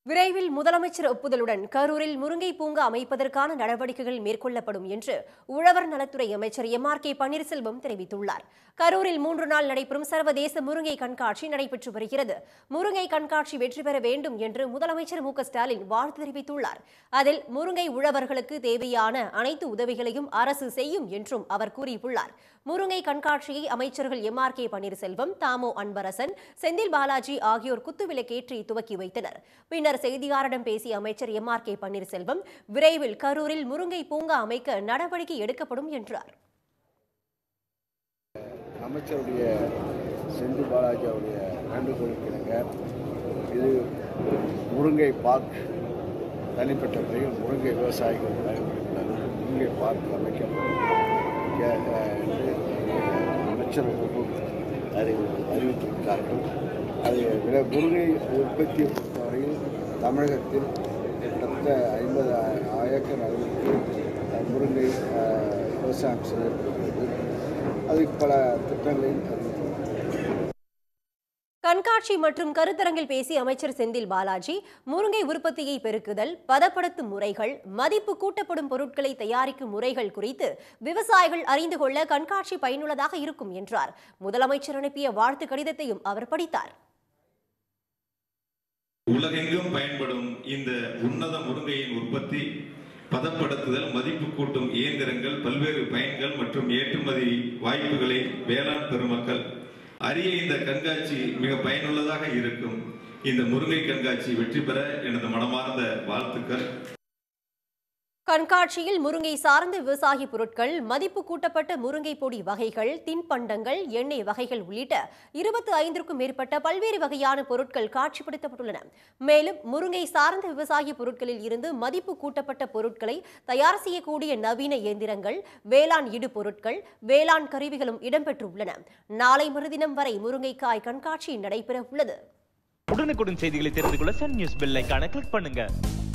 விரைவில் முதலமைச்சர் ஒப்புதலுடன் கரூரில் முருங்கை பூங்கா அமைப்பதற்கான நடவடிக்கைகள் மேற்கொள்ளப்படும் என்று உழவர் நலத்துறை அமைச்சர் எம் ஆர் கே பன்னீர்செல்வம் தெரிவித்துள்ளார் கரூரில் மூன்று நாள் நடைபெறும் சர்வதேச முருங்கை கண்காட்சி நடைபெற்று வருகிறது முருங்கை கண்காட்சி வெற்றி பெற வேண்டும் என்று முதலமைச்சர் மு க ஸ்டாலின் வாழ்த்து தெரிவித்துள்ளார் அதில் முருங்கை உழவர்களுக்கு தேவையான அனைத்து உதவிகளையும் அரசு செய்யும் என்றும் அவர் கூறியுள்ளார் முருங்கை கண்காட்சியை அமைச்சர்கள் M R K Panneerselvam Thamo Anbarasan Senthil Balaji ஆகியோர் குத்துவிளக்கேற்றி துவக்கி வைத்தனர் பின்னர் செய்தியாளரிடம் பேசிய அமைச்சர் எம் ஆர் கே பன்னீர்செல்வம் விரைவில் கரூரில் முருங்கை பூங்கா அமைக்க நடவடிக்கை எடுக்கப்படும் என்றார் அமைச்சருடைய செந்தில் பாலாஜி அவருடைய வேண்டுகோளுக்கு இணங்க இது முருங்கை பார்க் தனிப்பட்ட முறையில் முருங்கை விவசாயிகள் பயன்படுத்தினார் முருங்கை பார்க் அமைக்கப்படும் எ- அஹ் என்று அமைச்சர் அறிவி அறிவித்திருக்கிறார்கள் அது விட முருங்கை உற்பத்தியை பொறுத்தவரையில் தமிழகத்தில் கிட்டத்தட்ட ஐம்பது ஏக்கர் அளவுக்கு அஹ், முருங்கை அஹ், விவசாயம் செய்யப்படுகிறது அதுக்கு பல திட்டங்களை அறிவித்துள்ளோம் கண்காட்சி மற்றும் கருத்தரங்கில் பேசிய அமைச்சர் செந்தில் பாலாஜி முருங்கை உற்பத்தியை பெருக்குதல் பதப்படுத்தும் முறைகள் மதிப்பு கூட்டப்படும் பொருட்களை தயாரிக்கும் முறைகள் குறித்து விவசாயிகள் அறிந்து கொள்ள கண்காட்சி பயனுள்ளதாக இருக்கும் என்றார் முதலமைச்சர் அனுப்பிய வாழ்த்து கடிதத்தையும் அவர் படித்தார் உலகெங்கும் பயன்படும் இந்த உன்னத முருங்கையின் உற்பத்தி பதப்படுத்துதல் மதிப்பு கூட்டும் இயந்திரங்கள் பல்வேறு பயன்கள் மற்றும் ஏற்றுமதி வாய்ப்புகளை வேளாண் பெருமக்கள் அறிய இந்த கண்காட்சி மிக பயனுள்ளதாக இருக்கும் இந்த முருங்கை கண்காட்சி வெற்றி பெற எனது மனமார்ந்த வாழ்த்துக்கள் கண்காட்சியில் முருங்கை சார்ந்த விவசாய பொருட்கள் மதிப்பு கூட்டப்பட்ட முருங்கை பொடி வகைகள் தின்பண்டங்கள் எண்ணெய் வகைகள் உள்ளிட்ட இருபத்தி ஐந்திற்கும் மேற்பட்ட பல்வேறு வகையான பொருட்கள் காட்சிப்படுத்தப்பட்டுள்ளன மேலும் முருங்கை சார்ந்த விவசாய பொருட்களில் இருந்து மதிப்பு கூட்டப்பட்ட பொருட்களை தயார் செய்யக்கூடிய நவீன இயந்திரங்கள் வேளாண் இடு பொருட்கள் வேளாண் கருவிகளும் இடம்பெற்றுள்ளன நாளை மறுதினம் வரை முருங்கைக்காய் கண்காட்சி நடைபெற உள்ளது உடனுக்குடன் செய்திகளை தெரிந்து கொள்ள சன் நியூஸ் பெல் ஐகானை கிளிக் பண்ணுங்க